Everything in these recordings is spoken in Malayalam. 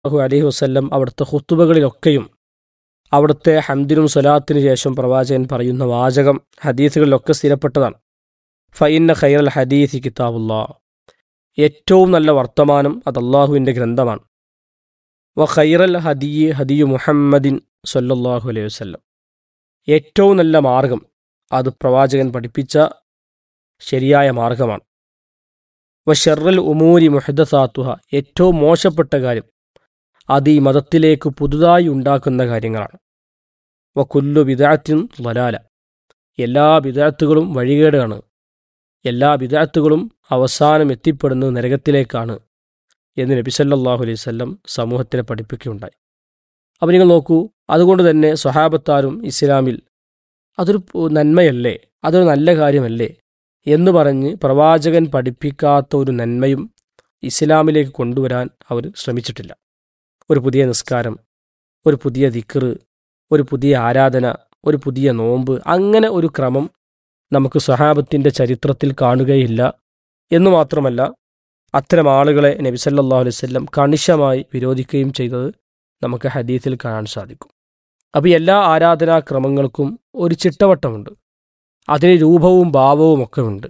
സല്ലല്ലാഹു അലൈഹി വസല്ലം അവിടുത്തെ ഹുത്തുബകളിലൊക്കെയും അവിടുത്തെ ഹംദിനും സ്വലാത്തിനു ശേഷം പ്രവാചകൻ പറയുന്ന വാചകം ഹദീസുകളിലൊക്കെ സ്ഥിരപ്പെട്ടതാണ് ഫൈന്ന ഖൈറൽ ഹദീസ് കിതാബുല്ലാ ഏറ്റവും നല്ല വർത്തമാനം അത് അള്ളാഹുവിൻ്റെ ഗ്രന്ഥമാണ് വ ഖൈറൽ ഹദിയ് ഹദിയു മുഹമ്മദിൻ സല്ലല്ലാഹു അലൈഹി വസല്ലം ഏറ്റവും നല്ല മാർഗം അത് പ്രവാചകൻ പഠിപ്പിച്ച ശരിയായ മാർഗമാണ് വ ഷെറൽ ഉമൂരി മുഹദസാത്തുഹ ഏറ്റവും മോശപ്പെട്ട കാര്യം അത് ഈ മതത്തിലേക്ക് പുതുതായി ഉണ്ടാക്കുന്ന കാര്യങ്ങളാണ് വ കുല്ലു വിദാത്തിൻ വലാല എല്ലാ വിദാത്തുകളും വഴികേടാണ് എല്ലാ വിദാത്തുകളും അവസാനം എത്തിപ്പെടുന്നത് നരകത്തിലേക്കാണ് എന്ന് നബി സല്ലല്ലാഹു അലൈഹി വസല്ലം സമൂഹത്തിനെ പഠിപ്പിക്കുകയുണ്ടായി അപ്പോൾ നിങ്ങൾ നോക്കൂ അതുകൊണ്ട് തന്നെ സ്വഹാബത്താരും ഇസ്ലാമിൽ അതൊരു നന്മയല്ലേ അതൊരു നല്ല കാര്യമല്ലേ എന്ന് പറഞ്ഞ് പ്രവാചകൻ പഠിപ്പിക്കാത്ത ഒരു നന്മയും ഇസ്ലാമിലേക്ക് കൊണ്ടുവരാൻ അവർ ശ്രമിച്ചിട്ടില്ല ഒരു പുതിയ നിസ്കാരം ഒരു പുതിയ ദിക്റ് ഒരു പുതിയ ആരാധന ഒരു പുതിയ നോമ്പ് അങ്ങനെ ഒരു ക്രമം നമുക്ക് സ്വഹാബത്തിൻ്റെ ചരിത്രത്തിൽ കാണുകയില്ല എന്നു മാത്രമല്ല അത്തരം ആളുകളെ നബി സല്ലല്ലാഹു അലൈഹി വസല്ലം കണിശമായി വിരോധിക്കുകയും ചെയ്തത് നമുക്ക് ഹദീത്തിൽ കാണാൻ സാധിക്കും അപ്പോൾ എല്ലാ ആരാധനാക്രമങ്ങൾക്കും ഒരു ചിട്ടവട്ടമുണ്ട് അതിന് രൂപവും ഭാവവും ഒക്കെ ഉണ്ട്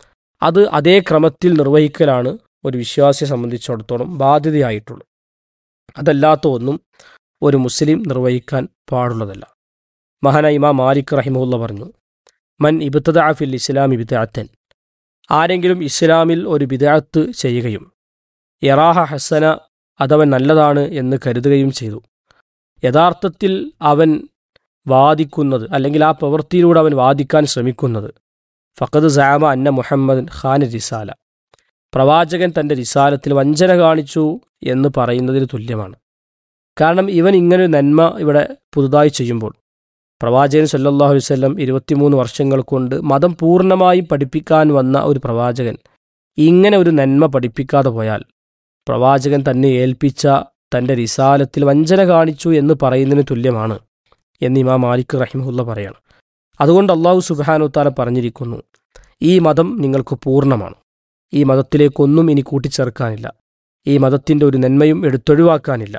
അത് അതേ ക്രമത്തിൽ നിർവഹിക്കലാണ് ഒരു വിശ്വാസിയെ സംബന്ധിച്ചിടത്തോളം ബാധ്യതയായിട്ടുള്ളത് അതല്ലാത്ത ഒന്നും ഒരു മുസ്ലിം നിർവഹിക്കാൻ പാടുള്ളതല്ല മഹാന ഇമാ മാലിക് റഹിമുല്ല പറഞ്ഞു മൻ ഇബത്തദ ഫിൽ ഇസ്ലാം ഇബിദാത്തൻ ആരെങ്കിലും ഇസ്ലാമിൽ ഒരു ബിദാത്ത് ചെയ്യുകയും യറാഹ ഹസന അതവൻ നല്ലതാണ് എന്ന് കരുതുകയും ചെയ്തു യഥാർത്ഥത്തിൽ അവൻ വാദിക്കുന്നത് അല്ലെങ്കിൽ ആ പ്രവൃത്തിയിലൂടെ അവൻ വാദിക്കാൻ ശ്രമിക്കുന്നത് ഫഖദ് സാമ അന്ന മുഹമ്മദ് ഖാൻ റിസാല പ്രവാചകൻ തൻ്റെ റിസാലത്തിൽ വഞ്ചന കാണിച്ചു എന്ന് പറയുന്നതിന് തുല്യമാണ് കാരണം ഇവൻ ഇങ്ങനെ നന്മ ഇവിടെ പുതുതായി ചെയ്യുമ്പോൾ പ്രവാചകൻ സല്ലല്ലാഹു അലൈഹി വസല്ലം ഇരുപത്തിമൂന്ന് വർഷങ്ങൾ കൊണ്ട് മതം പൂർണ്ണമായും പഠിപ്പിക്കാൻ വന്ന ഒരു പ്രവാചകൻ ഇങ്ങനെ ഒരു നന്മ പഠിപ്പിക്കാതെ പോയാൽ പ്രവാചകൻ തന്നെ ഏൽപ്പിച്ച തൻ്റെ റിസാലത്തിൽ വഞ്ചന കാണിച്ചു എന്ന് പറയുന്നതിന് തുല്യമാണ് എന്ന് ഇമാം മാലിക് റഹിമുല്ല പറയാണ് അതുകൊണ്ട് അള്ളാഹു സുബാനുത്താല പറഞ്ഞിരിക്കുന്നു ഈ മതം നിങ്ങൾക്ക് പൂർണ്ണമാണ് ഈ മതത്തിലേക്കൊന്നും ഇനി കൂട്ടിച്ചേർക്കാനില്ല ഈ മതത്തിൻ്റെ ഒരു നന്മയും എടുത്തൊഴിവാക്കാനില്ല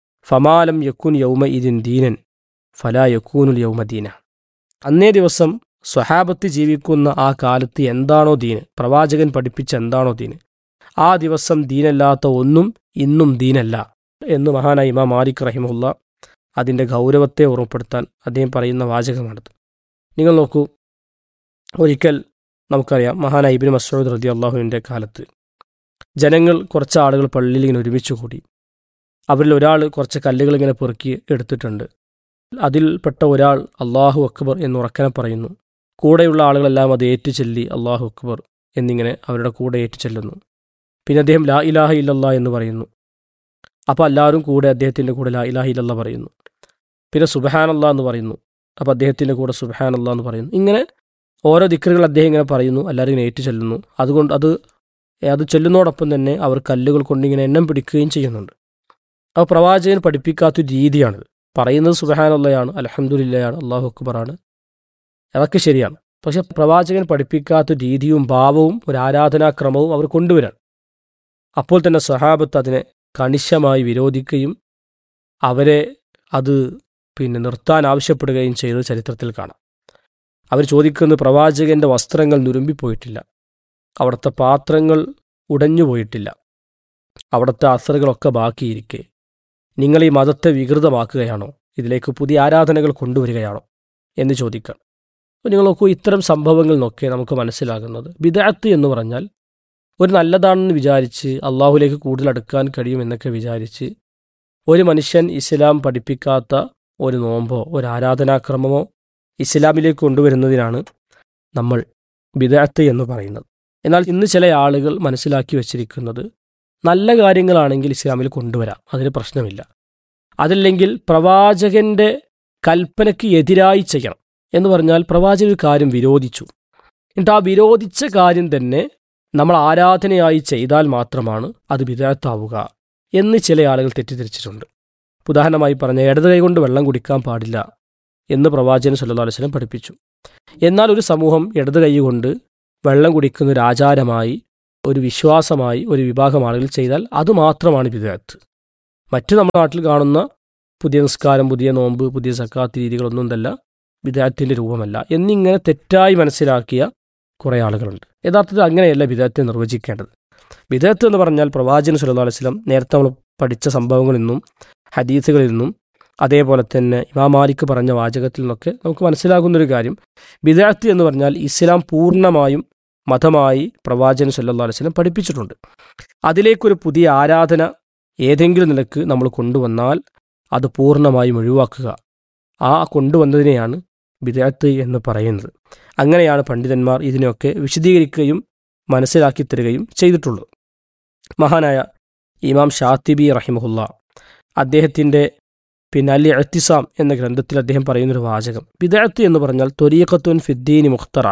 ഫമാലം യക്കുൻ യൗമ ഇതിൻ ദീനൻ ഫലാ യക്കൂനുൽ യൗമദീന അന്നേ ദിവസം സ്വഹാബത്ത് ജീവിക്കുന്ന ആ കാലത്ത് എന്താണോ ദീന് പ്രവാചകൻ പഠിപ്പിച്ച എന്താണോ ദീന് ആ ദിവസം ദീനല്ലാത്ത ഒന്നും ഇന്നും ദീനല്ല എന്ന് മഹാനായ ഇമാം മാലിക് റഹിമുല്ല അതിൻ്റെ ഗൗരവത്തെ ഓർമ്മപ്പെടുത്താൻ അദ്ദേഹം പറയുന്ന വാചകമാണത് നിങ്ങൾ നോക്കൂ ഒരിക്കൽ നമുക്കറിയാം മഹാനായ ഇബിൻ മസൂദ് റതി അള്ളാഹുവിൻ്റെ കാലത്ത് ജനങ്ങൾ കുറച്ച് ആളുകൾ പള്ളിയിൽ ഇങ്ങനെ ഒരുമിച്ച് കൂടി അവരിൽ ഒരാൾ കുറച്ച് കല്ലുകൾ ഇങ്ങനെ പെറുക്കി എടുത്തിട്ടുണ്ട് അതിൽപ്പെട്ട ഒരാൾ അള്ളാഹു അക്ബർ എന്ന് ഉറക്കനെ പറയുന്നു കൂടെയുള്ള ആളുകളെല്ലാം അത് ഏറ്റുചൊല്ലി അള്ളാഹു അക്ബർ എന്നിങ്ങനെ അവരുടെ കൂടെ ഏറ്റുചൊല്ലുന്നു പിന്നെ അദ്ദേഹം ലാ ഇലാഹ ഇല്ലല്ലാ എന്ന് പറയുന്നു അപ്പോൾ എല്ലാവരും കൂടെ അദ്ദേഹത്തിൻ്റെ കൂടെ ലാ ഇലാഹ ഇല്ലല്ല പറയുന്നു പിന്നെ സുബഹാനല്ലാ എന്ന് പറയുന്നു അപ്പോൾ അദ്ദേഹത്തിൻ്റെ കൂടെ സുബഹാനല്ലാ എന്ന് പറയുന്നു ഇങ്ങനെ ഓരോ ദിക്കറുകൾ അദ്ദേഹം ഇങ്ങനെ പറയുന്നു എല്ലാവരും ഇങ്ങനെ ഏറ്റുചൊല്ലുന്നു അതുകൊണ്ട് അത് അത് ചൊല്ലുന്നതോടൊപ്പം തന്നെ അവർ കല്ലുകൾ കൊണ്ട് ഇങ്ങനെ എണ്ണം പിടിക്കുകയും ചെയ്യുന്നുണ്ട് അപ്പോൾ പ്രവാചകൻ പഠിപ്പിക്കാത്തൊരു രീതിയാണിത് പറയുന്നത് സുബഹാനുള്ളയാണ് അലഹമുല്ലയാണ് അള്ളാഹു അക്ബറാണ് അതൊക്കെ ശരിയാണ് പക്ഷെ പ്രവാചകൻ പഠിപ്പിക്കാത്ത രീതിയും ഭാവവും ഒരു ആരാധനാക്രമവും അവർ കൊണ്ടുവരാൻ അപ്പോൾ തന്നെ സഹാബത്ത് അതിനെ കണിശമായി വിരോധിക്കുകയും അവരെ അത് പിന്നെ നിർത്താൻ ആവശ്യപ്പെടുകയും ചെയ്തത് ചരിത്രത്തിൽ കാണാം അവർ ചോദിക്കുന്ന പ്രവാചകന്റെ വസ്ത്രങ്ങൾ നുരുമ്പിപ്പോയിട്ടില്ല അവിടുത്തെ പാത്രങ്ങൾ ഉടഞ്ഞുപോയിട്ടില്ല അവിടുത്തെ അസറുകളൊക്കെ ബാക്കിയിരിക്കെ നിങ്ങൾ ഈ മതത്തെ വികൃതമാക്കുകയാണോ ഇതിലേക്ക് പുതിയ ആരാധനകൾ കൊണ്ടുവരികയാണോ എന്ന് ചോദിക്കണം അപ്പോൾ നിങ്ങൾ നോക്കൂ ഇത്തരം സംഭവങ്ങൾ നോക്കി നമുക്ക് മനസ്സിലാകുന്നത് ബിദാത്ത് എന്ന് പറഞ്ഞാൽ ഒരു നല്ലതാണെന്ന് വിചാരിച്ച് അള്ളാഹുലേക്ക് കൂടുതൽ അടുക്കാൻ കഴിയുമെന്നൊക്കെ വിചാരിച്ച് ഒരു മനുഷ്യൻ ഇസ്ലാം പഠിപ്പിക്കാത്ത ഒരു നോമ്പോ ഒരു ആരാധനാക്രമമോ ഇസ്ലാമിലേക്ക് കൊണ്ടുവരുന്നതിനാണ് നമ്മൾ ബിദാത്ത് എന്ന് പറയുന്നത് എന്നാൽ ഇന്ന് ചില ആളുകൾ മനസ്സിലാക്കി വച്ചിരിക്കുന്നത് നല്ല കാര്യങ്ങളാണെങ്കിൽ ഇസ്ലാമിൽ കൊണ്ടുവരാം അതിന് പ്രശ്നമില്ല അതല്ലെങ്കിൽ പ്രവാചകന്റെ കൽപ്പനയ്ക്ക് എതിരായി ചെയ്യണം എന്ന് പറഞ്ഞാൽ പ്രവാചകൻ ഒരു കാര്യം വിരോധിച്ചു എന്നിട്ട് ആ വിരോധിച്ച കാര്യം തന്നെ നമ്മൾ ആരാധനയായി ചെയ്താൽ മാത്രമാണ് അത് വിദഗ്ധാവുക എന്ന് ചില ആളുകൾ തെറ്റിദ്ധരിച്ചിട്ടുണ്ട് ഉദാഹരണമായി പറഞ്ഞ ഇടത് കൈ കൊണ്ട് വെള്ളം കുടിക്കാൻ പാടില്ല എന്ന് പ്രവാചകൻ സല്ലല്ലാഹു അലൈഹി വസല്ലം പഠിപ്പിച്ചു എന്നാൽ ഒരു സമൂഹം ഇടത് കൈ കൊണ്ട് വെള്ളം കുടിക്കുന്ന ഒരു ആചാരമായി ഒരു വിശ്വാസമായി ഒരു വിഭാഗം ആളുകൾ ചെയ്താൽ അത് മാത്രമാണ് വിദഗ്ധത്ത് മറ്റ് നമ്മുടെ നാട്ടിൽ കാണുന്ന പുതിയ നിസ്കാരം പുതിയ നോമ്പ് പുതിയ സക്കാത്ത് രീതികളൊന്നും തല്ല വിദായത്തിൻ്റെ രൂപമല്ല എന്നിങ്ങനെ തെറ്റായി മനസ്സിലാക്കിയ കുറേ ആളുകളുണ്ട് യഥാർത്ഥത്തിൽ അങ്ങനെയല്ല വിദായത്തെ നിർവചിക്കേണ്ടത് വിദായത്ത് എന്ന് പറഞ്ഞാൽ പ്രവാചകൻ സല്ലല്ലാഹു അലൈഹി വസല്ലം നേരത്തെ നമ്മൾ പഠിച്ച സംഭവങ്ങളിൽ നിന്നും ഹദീസുകളിൽ നിന്നും അതേപോലെ തന്നെ ഇമാം മാലിക് പറഞ്ഞ വാചകത്തിൽ നിന്നൊക്കെ നമുക്ക് മനസ്സിലാകുന്നൊരു കാര്യം ബിദാത്ത് എന്ന് പറഞ്ഞാൽ ഇസ്ലാം പൂർണ്ണമായും മതമായി പ്രവാചകൻ സല്ലല്ലാഹു അലൈഹി വസല്ലം പഠിപ്പിച്ചിട്ടുണ്ട് അതിലേക്കൊരു പുതിയ ആരാധന ഏതെങ്കിലും നിലക്ക് നമ്മൾ കൊണ്ടുവന്നാൽ അത് പൂർണ്ണമായും ഒഴിവാക്കുക ആ കൊണ്ടുവന്നതിനെയാണ് ബിദാത്ത് എന്ന് പറയുന്നത് അങ്ങനെയാണ് പണ്ഡിതന്മാർ ഇതിനെയൊക്കെ വിശദീകരിക്കുകയും മനസ്സിലാക്കി തരികയും ചെയ്തിട്ടുള്ളത് മഹാനായ ഇമാം ഷാത്തിബി റഹിമഹുല്ല അദ്ദേഹത്തിൻ്റെ പിന്നെ അലി അത്തിസാം എന്ന ഗ്രന്ഥത്തിൽ അദ്ദേഹം പറയുന്നൊരു വാചകം ബിദഅത്ത് എന്ന് പറഞ്ഞാൽ ത്വരീഖത്തുൻ ഫിദ്ദീനി മുഖ്തറ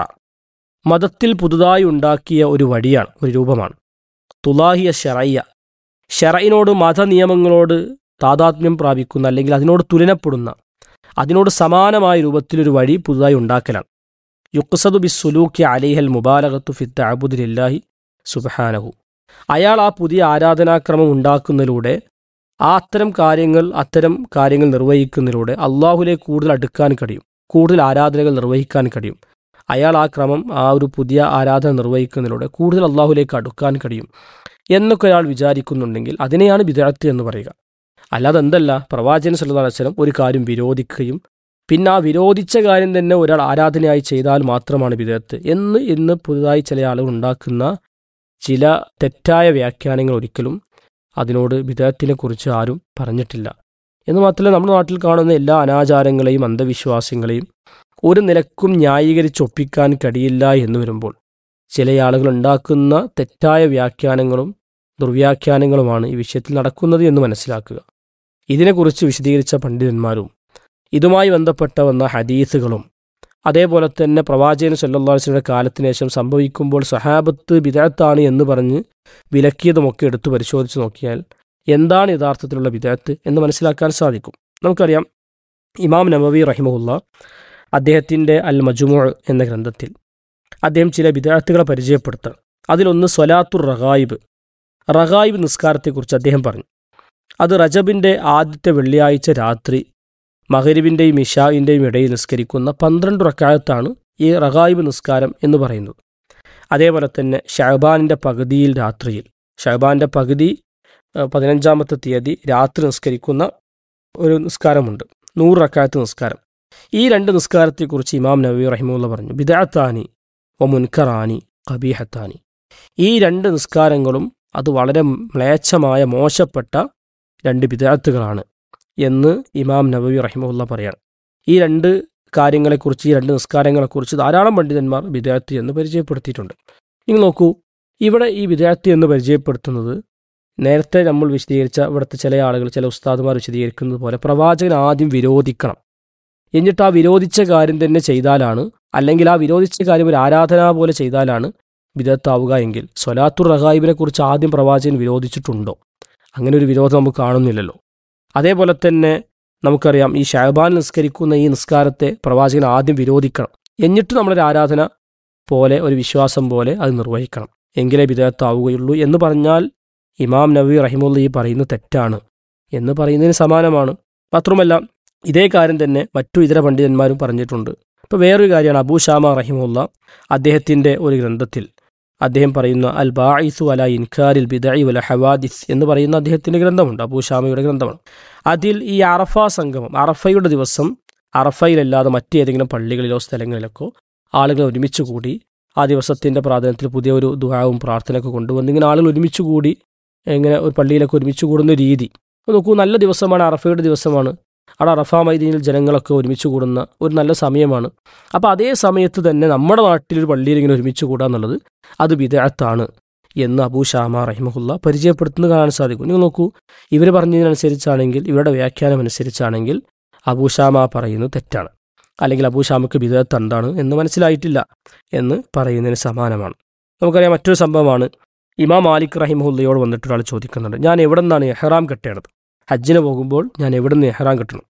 മതത്തിൽ പുതുതായി ഉണ്ടാക്കിയ ഒരു വഴിയാണ് ഒരു രൂപമാണ് തുലാഹിയ ഷെറയ്യ ഷെറയിനോട് മതനിയമങ്ങളോട് താതാത്മ്യം പ്രാപിക്കുന്ന അല്ലെങ്കിൽ അതിനോട് തുലനപ്പെടുന്ന അതിനോട് സമാനമായ രൂപത്തിലൊരു വഴി പുതുതായി ഉണ്ടാക്കലാണ് യുക്സദു ബി സുലൂക്കി അലിഹൽ മുബാലകത്തു ഫിത്ത് അബുദില്ലാഹി സുബഹാനഹു അയാൾ ആ പുതിയ ആരാധനാക്രമം ഉണ്ടാക്കുന്നതിലൂടെ ആ അത്തരം കാര്യങ്ങൾ അത്തരം കാര്യങ്ങൾ നിർവഹിക്കുന്നതിലൂടെ അള്ളാഹുലേക്ക് കൂടുതൽ അടുക്കാൻ കഴിയും കൂടുതൽ ആരാധനകൾ നിർവഹിക്കാൻ കഴിയും അയാൾ ആ ക്രമം ആ ഒരു പുതിയ ആരാധന നിർവഹിക്കുന്നതിലൂടെ കൂടുതൽ അള്ളാഹുലേക്ക് അടുക്കാൻ കഴിയും എന്നൊക്കെ ഒരാൾ വിചാരിക്കുന്നുണ്ടെങ്കിൽ അതിനെയാണ് വിദഗ്ധ എന്ന് പറയുക അല്ലാതെ എന്തല്ല പ്രവാചകൻ സല്ലല്ലാഹു അലൈഹി വസല്ലം ഒരു കാര്യം വിരോധിക്കുകയും പിന്നെ ആ വിരോധിച്ച കാര്യം തന്നെ ഒരാൾ ആരാധനയായി ചെയ്താൽ മാത്രമാണ് വിദഗ്ധ എന്ന് ഇന്ന് പുതുതായി ചില ആളുകൾ ഉണ്ടാക്കുന്ന ചില തെറ്റായ വ്യാഖ്യാനങ്ങൾ ഒരിക്കലും അതിനോട് വിദഗ്ധത്തിനെ കുറിച്ച് ആരും പറഞ്ഞിട്ടില്ല എന്ന് മാത്രമല്ല നമ്മുടെ നാട്ടിൽ കാണുന്ന എല്ലാ അനാചാരങ്ങളെയും അന്ധവിശ്വാസങ്ങളെയും ഒരു നിലക്കും ന്യായീകരിച്ചൊപ്പിക്കാൻ കഴിയില്ല എന്ന് വരുമ്പോൾ ചില ആളുകൾ ഉണ്ടാക്കുന്ന തെറ്റായ വ്യാഖ്യാനങ്ങളും ദുർവ്യാഖ്യാനങ്ങളുമാണ് ഈ വിഷയത്തിൽ നടക്കുന്നത് എന്ന് മനസ്സിലാക്കുക ഇതിനെക്കുറിച്ച് വിശദീകരിച്ച പണ്ഡിതന്മാരും ഇതുമായി ബന്ധപ്പെട്ട വന്ന ഹദീസുകളും അതേപോലെ തന്നെ പ്രവാചകൻ സല്ലാസ്ലിയുടെ കാലത്തിന് ശേഷം സംഭവിക്കുമ്പോൾ സഹാബത്ത് വിദഗ്ധാണ് എന്ന് പറഞ്ഞ് വിലക്കിയതുമൊക്കെ എടുത്തു പരിശോധിച്ച് നോക്കിയാൽ എന്താണ് യഥാർത്ഥത്തിലുള്ള വിദഗ്ധ് എന്ന് മനസ്സിലാക്കാൻ സാധിക്കും നമുക്കറിയാം ഇമാം നബവി റഹിമുല്ല അദ്ദേഹത്തിൻ്റെ അൽ മജുമു എന്ന ഗ്രന്ഥത്തിൽ അദ്ദേഹം ചില വിദഗ്ധകളെ പരിചയപ്പെടുത്തണം അതിലൊന്ന് സ്വലാത്തുർ റഗായിബ് റഗായിബ് നിസ്കാരത്തെക്കുറിച്ച് അദ്ദേഹം പറഞ്ഞു അത് റജബിൻ്റെ ആദ്യത്തെ വെള്ളിയാഴ്ച രാത്രി മഹരിബിൻ്റെയും ഇഷായിൻ്റെയും ഇടയിൽ നിസ്കരിക്കുന്ന പന്ത്രണ്ട് റക്കായത്താണ് ഈ റഗായിബ് നിസ്കാരം എന്ന് പറയുന്നത് അതേപോലെ തന്നെ ഷഹബാനിൻ്റെ പകുതിയിൽ രാത്രിയിൽ ഷഹബാൻ്റെ പകുതി പതിനഞ്ചാമത്തെ തീയതി രാത്രി നിസ്കരിക്കുന്ന ഒരു നിസ്കാരമുണ്ട് നൂറ് റക്കായത്ത് നിസ്കാരം ഈ രണ്ട് നിസ്കാരത്തെക്കുറിച്ച് ഇമാം നബി റഹിമുള്ള പറഞ്ഞു ബിദാത്താനി ഒ മുൻഖറാനി കബീഹത്താനി ഈ രണ്ട് നിസ്കാരങ്ങളും അത് വളരെ മ്ലേച്ഛമായ മോശപ്പെട്ട രണ്ട് ബിദാത്തുകളാണ് എന്ന് ഇമാം നബവി റഹിമുള്ള പറയാണ് ഈ രണ്ട് കാര്യങ്ങളെക്കുറിച്ച് ഈ രണ്ട് നിസ്കാരങ്ങളെക്കുറിച്ച് ധാരാളം പണ്ഡിതന്മാർ വിദ്യാർത്ഥി എന്ന് പരിചയപ്പെടുത്തിയിട്ടുണ്ട് നിങ്ങൾ നോക്കൂ ഇവിടെ ഈ വിദ്യാർത്ഥി എന്ന് പരിചയപ്പെടുത്തുന്നത് നേരത്തെ നമ്മൾ വിശദീകരിച്ച ഇവിടുത്തെ ചില ആളുകൾ ചില ഉസ്താദുമാർ വിശദീകരിക്കുന്നത് പോലെ പ്രവാചകൻ ആദ്യം വിരോധിക്കണം എന്നിട്ട് ആ വിരോധിച്ച കാര്യം തന്നെ ചെയ്താലാണ് അല്ലെങ്കിൽ ആ വിരോധിച്ച കാര്യം ഒരു ആരാധന പോലെ ചെയ്താലാണ് വിദഗ്ധാവുക എങ്കിൽ സൊലാത്തുർ റഹായിബിനെ കുറിച്ച് ആദ്യം പ്രവാചകൻ വിരോധിച്ചിട്ടുണ്ടോ അങ്ങനെ ഒരു വിരോധം നമുക്ക് കാണുന്നില്ലല്ലോ അതേപോലെ തന്നെ നമുക്കറിയാം ഈ ഷാബാൻ നിസ്കരിക്കുന്ന ഈ നിസ്കാരത്തെ പ്രവാചകൻ ആദ്യം വിരോധിക്കണം എന്നിട്ട് നമ്മളൊരു ആരാധന പോലെ ഒരു വിശ്വാസം പോലെ അത് നിർവഹിക്കണം എങ്കിലേ വിദഗ്ധാവുകയുള്ളൂ എന്ന് പറഞ്ഞാൽ ഇമാം നബി റഹിമുള്ള ഈ പറയുന്നത് തെറ്റാണ് എന്ന് പറയുന്നതിന് സമാനമാണ് മാത്രമല്ല ഇതേ കാര്യം തന്നെ മറ്റു ഇതര പണ്ഡിതന്മാരും പറഞ്ഞിട്ടുണ്ട് ഇപ്പോൾ വേറൊരു കാര്യമാണ് അബൂ ഷാമ റഹിമുള്ള അദ്ദേഹത്തിൻ്റെ ഒരു ഗ്രന്ഥത്തിൽ അദ്ദേഹം പറയുന്ന അൽ ബായിസു അല ഇൻഖാരിൽ ബിദഇ വല ഹവാദിസ് എന്ന് പറയുന്ന അദ്ദേഹത്തിൻ്റെ ഗ്രന്ഥമുണ്ട് അബൂ ഷാമയുടെ ഗ്രന്ഥമാണ് അതിൽ ഈ അറഫ സംഗമം അറഫയുടെ ദിവസം അറഫയിലല്ലാതെ മറ്റേതെങ്കിലും പള്ളികളിലോ സ്ഥലങ്ങളിലൊക്കെ ആളുകൾ ഒരുമിച്ച് കൂടി ആ ദിവസത്തിൻ്റെ പ്രാധാന്യത്തിൽ പുതിയ ഒരു ദുഹാവും പ്രാർത്ഥനയൊക്കെ കൊണ്ടുവന്ന് ഇങ്ങനെ ആളുകൾ ഒരുമിച്ച് കൂടി ഇങ്ങനെ ഒരു പള്ളിയിലൊക്കെ ഒരുമിച്ച് കൂടുന്ന രീതി നോക്കൂ നല്ല ദിവസമാണ് അറഫയുടെ ദിവസമാണ് അവിടെ അറഫ മൈദീനിൽ ജനങ്ങളൊക്കെ ഒരുമിച്ച് കൂടുന്ന ഒരു നല്ല സമയമാണ് അപ്പോൾ അതേ സമയത്ത് തന്നെ നമ്മുടെ നാട്ടിലൊരു പള്ളിയിൽ ഇങ്ങനെ ഒരുമിച്ച് കൂടുക എന്നുള്ളത് അത് വിദഗ്ധാണ് എന്ന് അബൂ ഷാമ റഹിമഹുല്ല പരിചയപ്പെടുത്തുന്നത് കാണാൻ സാധിക്കും നിങ്ങൾ നോക്കൂ ഇവർ പറഞ്ഞതിനനുസരിച്ചാണെങ്കിൽ ഇവരുടെ വ്യാഖ്യാനം അനുസരിച്ചാണെങ്കിൽ അബൂ ഷാമ പറയുന്നത് തെറ്റാണ് അല്ലെങ്കിൽ അബൂ ഷാമക്ക് വിദഗ്ധ എന്താണ് എന്ന് മനസ്സിലായിട്ടില്ല എന്ന് പറയുന്നതിന് സമാനമാണ് നമുക്കറിയാം മറ്റൊരു സംഭവമാണ് ഇമാം മാലിക് റഹിമഹുല്ലയോട് വന്നിട്ട് ഒരാൾ ചോദിക്കുന്നുണ്ട് ഞാൻ എവിടെ നിന്നാണ് എഹ്റാം കെട്ടേണ്ടത് ഹജ്ജിന് പോകുമ്പോൾ ഞാൻ എവിടെ നിന്ന് എഹ്റാം കെട്ടണം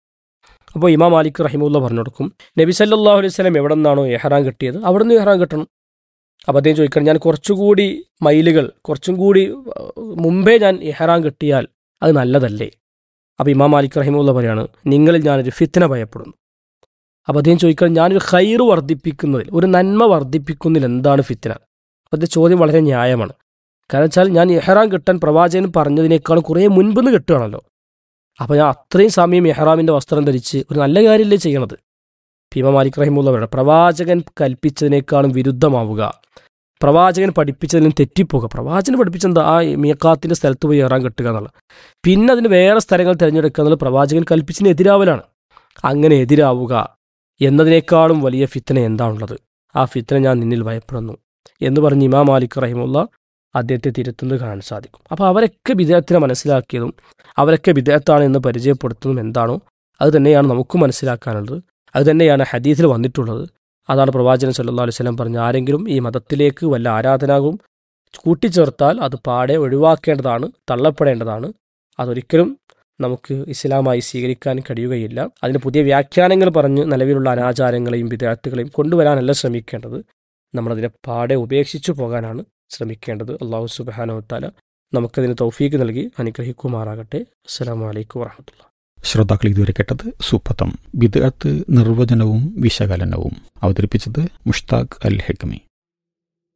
അപ്പോൾ ഇമാം മാലിക് റഹിമുല്ല പറഞ്ഞു കൊടുക്കും നബി സല്ലാഹു അലൈഹി സ്വലം എവിടെ നിന്നാണോ എഹ്റാം കെട്ടിയത് അവിടെ നിന്ന് എഹ്റാം കെട്ടണം അപ്പോൾ അദ്ദേഹം ചോദിക്കണം ഞാൻ കുറച്ചുകൂടി മൈലുകൾ കുറച്ചും കൂടി മുമ്പേ ഞാൻ എഹ്റാം കെട്ടിയാൽ അത് നല്ലതല്ലേ അപ്പോൾ ഇമാം മാലിക് റഹിമുള്ള പറയാണ് നിങ്ങളിൽ ഞാനൊരു ഫിത്തന ഭയപ്പെടുന്നു അപ്പോൾ അദ്ദേഹം ചോദിക്കാൻ ഞാനൊരു ഹൈറ് വർദ്ധിപ്പിക്കുന്നതിൽ ഒരു നന്മ വർദ്ധിപ്പിക്കുന്നതിൽ എന്താണ് ഫിത്തന അതിൻ്റെ ചോദ്യം വളരെ ന്യായമാണ് കാരണം വെച്ചാൽ ഞാൻ ഇഹ്റാം കിട്ടാൻ പ്രവാചകൻ പറഞ്ഞതിനേക്കാളും കുറേ മുൻപ് നിന്ന് കിട്ടുകയാണല്ലോ അപ്പോൾ ഞാൻ അത്രയും സമയം ഇഹ്റാമിൻ്റെ വസ്ത്രം ധരിച്ച് ഒരു നല്ല കാര്യമല്ലേ ചെയ്യണത് ഭീമ മാലിക് റഹിമുള്ള പറയണം പ്രവാചകൻ കൽപ്പിച്ചതിനേക്കാളും വിരുദ്ധമാവുക പ്രവാചകൻ പഠിപ്പിച്ചതിലും തെറ്റിപ്പോകുക പ്രവാചകൻ പഠിപ്പിച്ചെന്താ ആ മീക്കാത്തിൻ്റെ സ്ഥലത്ത് പോയി ഇറാൻ കിട്ടുക എന്നുള്ളത് പിന്നെ അതിന് വേറെ സ്ഥലങ്ങൾ തിരഞ്ഞെടുക്കുക എന്നുള്ളത് പ്രവാചകൻ കൽപ്പിച്ചതിന് എതിരാവലാണ് അങ്ങനെ എതിരാവുക എന്നതിനേക്കാളും വലിയ ഫിത്തന എന്താണുള്ളത് ആ ഫിത്തന ഞാൻ നിന്നിൽ ഭയപ്പെടുന്നു എന്ന് പറഞ്ഞ് ഇമാം മാലിക് റഹിമുള്ള അദ്ദേഹത്തെ തിരുത്തുന്നത് കാണാൻ സാധിക്കും അപ്പോൾ അവരൊക്കെ വിദേഹത്തിനെ മനസ്സിലാക്കിയതും അവരൊക്കെ വിദേഹത്താണ് എന്ന് പരിചയപ്പെടുത്തുന്നതും എന്താണോ അത് തന്നെയാണ് നമുക്ക് മനസ്സിലാക്കാനുള്ളത് അത് തന്നെയാണ് ഹദീസിൽ വന്നിട്ടുള്ളത് അതാണ് പ്രവാചകൻ സല്ലല്ലാഹു അലൈഹി വസല്ലം പറഞ്ഞ ആരെങ്കിലും ഈ മതത്തിലേക്ക് വല്ല ആരാധനാവും കൂട്ടിച്ചേർത്താൽ അത് പാടെ ഒഴിവാക്കേണ്ടതാണ് തള്ളപ്പെടേണ്ടതാണ് അതൊരിക്കലും നമുക്ക് ഇസ്ലാമായി സ്വീകരിക്കാൻ കഴിയുകയില്ല അതിന് പുതിയ വ്യാഖ്യാനങ്ങൾ പറഞ്ഞ് നിലവിലുള്ള അനാചാരങ്ങളെയും വിദ്യാർത്ഥികളെയും കൊണ്ടുവരാനല്ല ശ്രമിക്കേണ്ടത് നമ്മളതിനെ പാടെ ഉപേക്ഷിച്ചു പോകാനാണ് ശ്രമിക്കേണ്ടത് അള്ളാഹു സുബാനോത്താല നമുക്കതിന് തൗഫീക്ക് നൽകി അനുഗ്രഹിക്കുമാറാകട്ടെ അസ്സാം വലൈക്കും വാഹമത്തുള്ള ശ്രോതാക്കൾ ഇതുവരെ കേട്ടത് സുപ്പത്തം ബിദ്അത്ത് നിർവചനവും വിശകലനവും അവതരിപ്പിച്ചത് മുഷ്താഖ് അൽ ഹെക്മി